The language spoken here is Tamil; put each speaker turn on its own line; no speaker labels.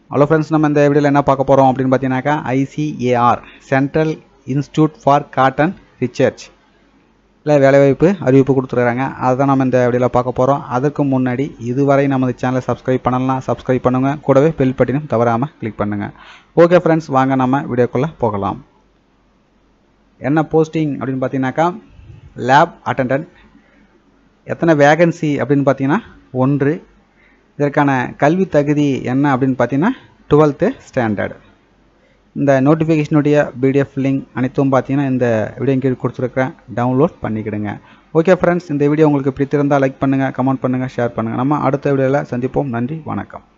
ஹலோ ஃப்ரெண்ட்ஸ் நம்ம இந்த வீடியோவில் என்ன பார்க்க போகிறோம் அப்படின்னு பார்த்தீங்கன்னாக்கா ICAR central institute for cotton research இல்லை வேலைவாய்ப்பு அறிவிப்பு கொடுத்துருக்காங்க அதுதான் நம்ம இந்த வீடியோவில் பார்க்க போகிறோம் அதுக்கு முன்னாடி இதுவரை நமது சேனலை சப்ஸ்கிரைப் பண்ணலாம் சப்ஸ்கிரைப் பண்ணுங்கள் கூடவே பெல் பட்டினும் தவறாமல் கிளிக் பண்ணுங்கள் ஓகே ஃப்ரெண்ட்ஸ் வாங்க நம்ம வீடியோக்குள்ளே போகலாம் என்ன போஸ்டிங் அப்படின்னு பார்த்தீங்கன்னாக்கா லேப் அட்டண்டன்ட் எத்தனை வேகன்சி அப்படின்னு பார்த்தீங்கன்னா ஒன்று இதற்கான கல்வி தகுதி என்ன அப்படின்னு பார்த்தீங்கன்னா டுவெல்த்து ஸ்டாண்டர்ட் இந்த நோட்டிஃபிகேஷனுடைய பிடிஎஃப் லிங்க் அனைத்தும் பார்த்தீங்கன்னா இந்த வீடியோ கீழ் கொடுத்துருக்குறேன் டவுன்லோட் பண்ணிக்கிடுங்க ஓகே ஃப்ரெண்ட்ஸ் இந்த வீடியோ உங்களுக்கு பிடித்திருந்தால் லைக் பண்ணுங்கள் கமெண்ட் பண்ணுங்கள் ஷேர் பண்ணுங்கள் நம்ம அடுத்த வீடியோவில் சந்திப்போம் நன்றி வணக்கம்